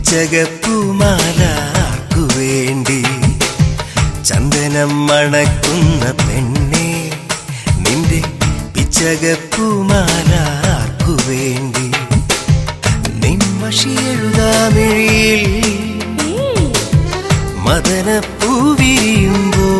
പിച്ചകപ്പൂമാലാർക്കു വേണ്ടി ചന്ദനം മണക്കുന്ന പെണ്ണെ നിന്റെ പിച്ചകപ്പൂമാലാർക്കു വേണ്ടി നിൻമഷി എഴുതാമിഴിയിൽ മദനപ്പൂവിരിയുമ്പോ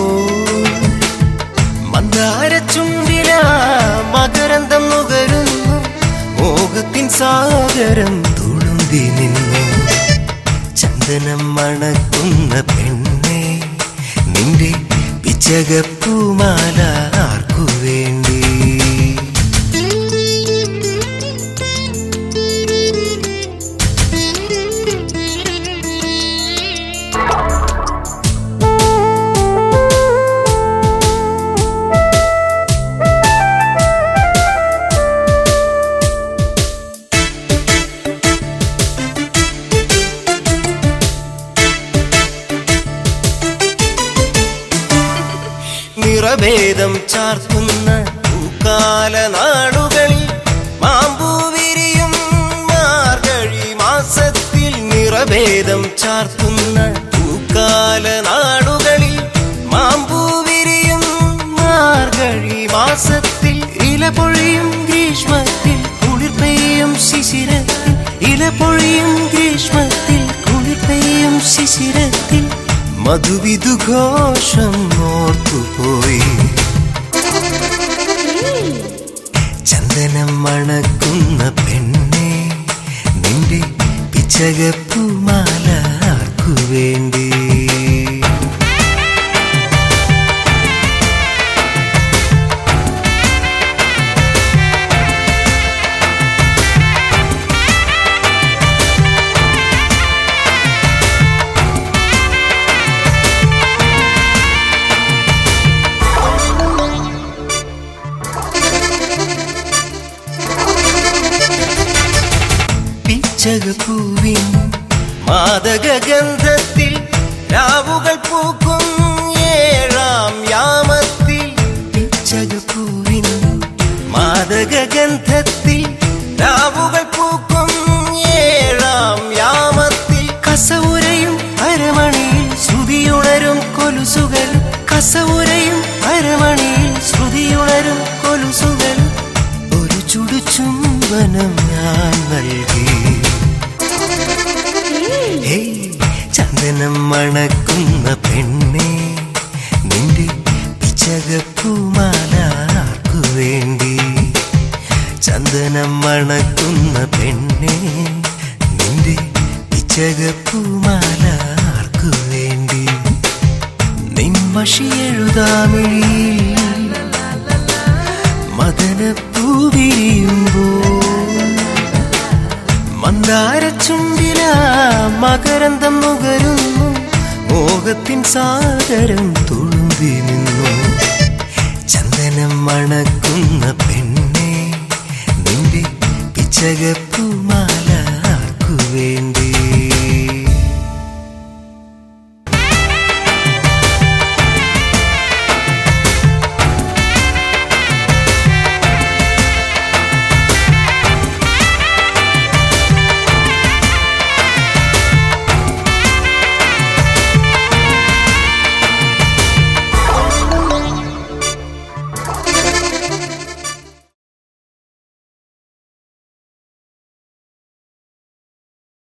മന്ദാരച്ചുണ്ടില മകരന്തം നുകരുന്നു മോഹത്തിൻ സാഗരം തുളുമ്പി നിന്നു ചന്ദനം മണക്കുന്ന പെണ്ണെ നിന്റെ പിച്ചകപ്പൂമാല ആർക്കു വേണ്ടി നിറഭേദം ചാർത്തുന്ന പൂക്കാല നാടുകളിൽ മാമ്പൂ വിരിയും മാർഗഴി മാസത്തിൽ നിറഭേദം ചാർത്തുന്ന പൂക്കാല നാടുകളിൽ മാമ്പൂ വിരിയും മാർഗഴി മാസത്തിൽ ഇല പൊഴിയും ഗ്രീഷ്മത്തിൽ കുളിർ പെയ്യും ശിശിരത്തിൽ ഇല പൊഴിയും ഗ്രീഷ്മത്തിൽ കുളിർ പെയ്യും ശിശിരത്തിൽ മധുവിധുഘോഷം ഓർത്തുപോയി ചന്ദനം മണക്കുന്ന പെണ്ണെ നിന്റെ പിച്ചകപ്പൂമാല ആർക്കു വേണ്ടി പിച്ചകപ്പൂവിൻ മാദക ഗന്ധത്തിൽ രാവുകൾ പൂക്കും ഏഴാം യാമത്തിൽ പിച്ചകപ്പൂവിൻ മാദക ഗന്ധത്തിൽ രാവുകൾ പൂക്കും ഏഴാം യാമത്തിൽ കസവുരയും അരമണിയിൽ ശ്രുതിയുണരും കൊലുസുകൾ കസവുരയും അരമണിയിൽ ശ്രുതിയുണരും കൊലുസുകൾ ഒരു ചുടുചുംബനം ഞാൻ നൽകി ഹേയ് ചന്ദനം മണക്കുന്ന പെണ്ണെ നിന്റെ പിച്ചകപ്പൂമാല ആർക്കു വേണ്ടി ചന്ദനം മണക്കുന്ന പെണ്ണെ നിന്റെ പിച്ചകപ്പൂമാല ആർക്കു വേണ്ടി നിൻമഷി എഴുതാമിഴിയിൽ മദനപ്പൂവിരിയുമ്പോ മന്ദാരച്ചുണ്ടില മകരന്തം നുകരുന്നു മോഹത്തിൻ സാഗരം തുളുമ്പി നിന്നു ചന്ദനം മണക്കുന്ന പെണ്ണെ നിന്റെ പിച്ചകപ്പൂ